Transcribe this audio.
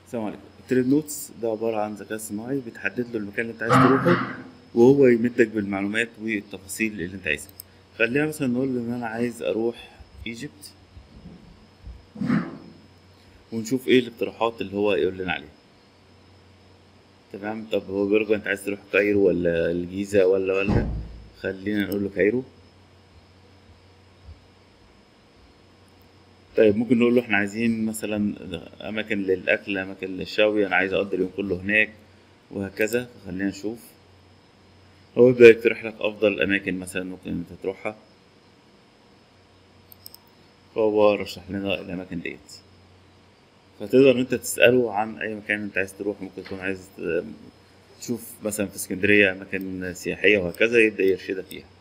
السلام عليكم التريب نوتس ده عبارة عن ذكاء صناعي بتحدد له المكان اللي انت عايز تروحه وهو يمدك بالمعلومات والتفاصيل اللي انت عايزها خلينا مثلا نقول ان انا عايز اروح ايجيبت ونشوف ايه الاقتراحات اللي هو يقول لنا عليها تمام طب هو بيقول لك انت عايز تروح كايرو ولا الجيزة ولا ولا خلينا نقول له كايرو طيب ممكن نقول له احنا عايزين مثلا اماكن للاكل اماكن للشوي انا عايز اقضي اليوم كله هناك وهكذا خلينا نشوف هو يبدأ يقترح لك افضل الاماكن مثلا ممكن انت تروحها فهو رشح لنا الاماكن ديت فتقدر انت تسأله عن اي مكان انت عايز تروح ممكن تكون عايز تشوف مثلا في اسكندرية اماكن سياحية وهكذا يبدأ يرشدك فيها